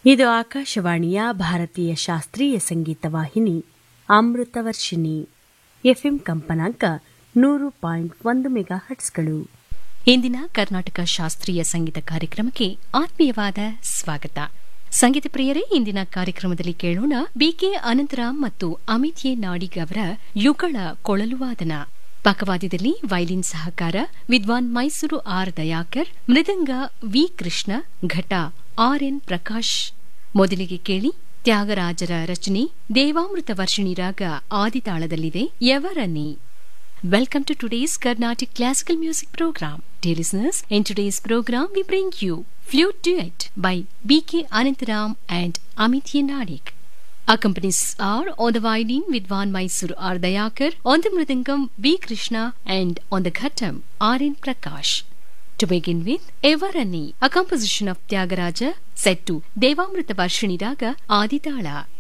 ಇದು ಆಕಾಶವಾಣಿಯ ಭಾರತೀಯ ಶಾಸ್ತ್ರೀಯ ಸಂಗೀತ ವಾಹಿನಿ ಅಮೃತವರ್ಷಿಣಿ ಎಫ್ಎಂ ಕಂಪನಾಂಕ ನೂರು ಪಾಯಿಂಟ್ ಒಂದು ಮೆಗಾ ಹಟ್ಸ್ಗಳು ಇಂದಿನ ಕರ್ನಾಟಕ ಶಾಸ್ತ್ರೀಯ ಸಂಗೀತ ಕಾರ್ಯಕ್ರಮಕ್ಕೆ ಆತ್ಮೀಯವಾದ ಸ್ವಾಗತ ಸಂಗೀತ ಪ್ರಿಯರೇ ಇಂದಿನ ಕಾರ್ಯಕ್ರಮದಲ್ಲಿ ಕೇಳೋಣ ಬಿಕೆ ಅನಂತರಾಮ್ ಮತ್ತು ಅಮಿತ್ ಎ ನಾಡಿಗ್ ಅವರ ಯುಗಳ ಕೊಳಲು ವಾದನ ಪಕ್ಕವಾದ್ಯದಲ್ಲಿ ವೈಲಿನ್ ಸಹಕಾರ ವಿದ್ವಾನ್ ಮೈಸೂರು ಆರ್ ದಯಾಕರ್ ಮೃದಂಗ ವಿ ಕೃಷ್ಣ ಘಟ ಆರ್ ಎನ್ ಪ್ರಕಾಶ್ ಮೊದಲಿಗೆ ಕೇಳಿ ತ್ಯಾಗರಾಜರ ರಚನೆ ದೇವಾಮೃತ ವರ್ಷಿಣಿ ರಾಗ ಆದಿತಾಳದಲ್ಲಿದೆ ಯವರನಿ Welcome to today's Carnatic Classical Music Program. Dear listeners, in today's program we bring you Flute Duet by B.K. Anantaram and Amit Nadik. Accompanies are on the violin Vidwan Mysore R. Dayakar, on the mridangam B. Krishna and on the ghatam R. N. Prakash. To begin with, Evarani, a composition of Tyagaraja set to Devamrita Varshini Raga Aditala.